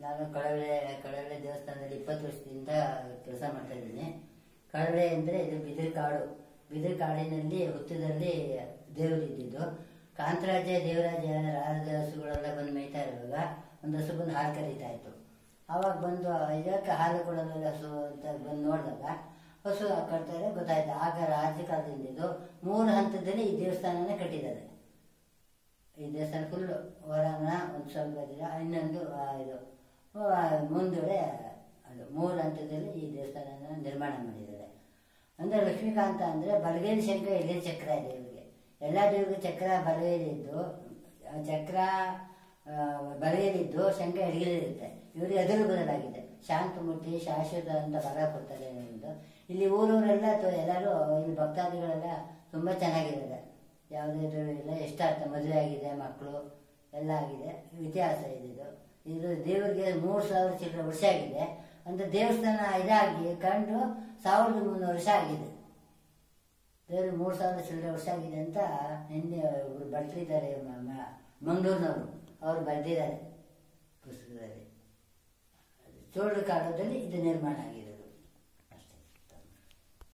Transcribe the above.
ನಾನು ಕಳವಳೆ ಕಳವಳೆ ದೇವಸ್ಥಾನದಲ್ಲಿ ಇಪ್ಪತ್ತು ವರ್ಷದಿಂದ ಕೆಲಸ ಮಾಡ್ತಾ ಇದ್ದೀನಿ ಕಳವಳೆ ಅಂದರೆ ಇದು ಬಿದಿರು ಕಾಡು ಬಿದಿರು ಕಾಡಿನಲ್ಲಿ ಹುತ್ತದಲ್ಲಿ ದೇವರು ಇದ್ದಿದ್ದು ಕಾಂತರಾಜ ದೇವರಾಜ ರಾಜ ಹಸುಗಳೆಲ್ಲ ಬಂದು ಮೇಯ್ತಾ ಇರುವಾಗ ಒಂದು ಹಸು ಬಂದು ಹಾಲು ಕರೀತಾ ಇತ್ತು ಆವಾಗ ಬಂದು ಇದಕ್ಕೆ ಹಾಲು ಕೊಡೋದಿಲ್ಲ ಹಸು ಅಂತ ಬಂದು ನೋಡಿದಾಗ ಹಸು ಕಟ್ತಾರೆ ಗೊತ್ತಾಯ್ತು ಆಗ ರಾಜಕಾಲದಿಂದ ಇದು ಮೂರು ಹಂತದಲ್ಲಿ ಈ ದೇವಸ್ಥಾನನೇ ಕಟ್ಟಿದ್ದಾರೆ ಈ ದೇವಸ್ಥಾನ ಫುಲ್ ಹೊರಾಂಗಣ ಒಂದು ಸ್ವಲ್ಪ ದಿನ ಇನ್ನೊಂದು ಆ, ಇದು ಆ, ಮುಂದುಗಡೆ ಅದು ಮೂರು ಹಂತದಲ್ಲಿ ಈ ದೇವಸ್ಥಾನನ ನಿರ್ಮಾಣ ಮಾಡಿದ್ದಾರೆ ಅಂದ್ರೆ ಲಕ್ಷ್ಮೀಕಾಂತ ಅಂದ್ರೆ ಬಲಗೈಲಿ ಶಂಕರ ಎಲ್ಲಿ ಚಕ್ರ ಇದೆ ಇವರಿಗೆ ಎಲ್ಲ ದೇವರಿಗೆ ಚಕ್ರ ಬಲಗೈಲಿದ್ದು ಆ ಚಕ್ರ ಆ, ಬಲಗೈಲಿದ್ದು ಶಂಕ ಎಡಗೈಲಿರುತ್ತೆ ಇವರಿಗೆ ಎದುರು ಬದಲಾಗಿದೆ ಶಾಂತಮೂರ್ತಿ ಶಾಶ್ವತ ಅಂತ ಬರ ಕೊಡ್ತಾರೆ ಅನ್ನೋದು ಇಲ್ಲಿ ಊರೂರೆಲ್ಲ ಅಥವಾ ಎಲ್ಲರೂ ಇಲ್ಲಿ ಭಕ್ತಾದಿಗಳೆಲ್ಲ ತುಂಬಾ ಚೆನ್ನಾಗಿದ್ದಾರೆ ಯಾವುದೇ ಎದುರು ಇಲ್ಲ ಎಷ್ಟಾರ್ಥ ಮದುವೆ ಆಗಿದೆ ಮಕ್ಕಳು ಎಲ್ಲ ಆಗಿದೆ ಇತಿಹಾಸ ಇದಿದು ಇದು ದೇವರಿಗೆ ಮೂರು ಸಾವಿರ ಚಿಲ್ಲರೆ ವರ್ಷ ಆಗಿದೆ ಅಂತ ದೇವಸ್ಥಾನ ಇದಾಗಿ ಕಂಡು ಸಾವಿರದ ಮುನ್ನೂರು ವರ್ಷ ಆಗಿದೆ ದೇವ್ರಿಗೆ ಮೂರು ಸಾವಿರ ಚಿಲ್ಲರೆ ವರ್ಷ ಆಗಿದೆ ಅಂತ ನಿನ್ನೆ ಒಬ್ರು ಭಟ್ರಿದ್ದಾರೆ ಮ- ಮ- ಮಂಗಳೂರಿನವರು ಅವರು ಬರೆದಿದ್ದಾರೆ ಪುಸ್ತಕದಲ್ಲಿ ಚೋಳು ಕಾಲದಲ್ಲಿ ಇದು ನಿರ್ಮಾಣ ಆಗಿದೆ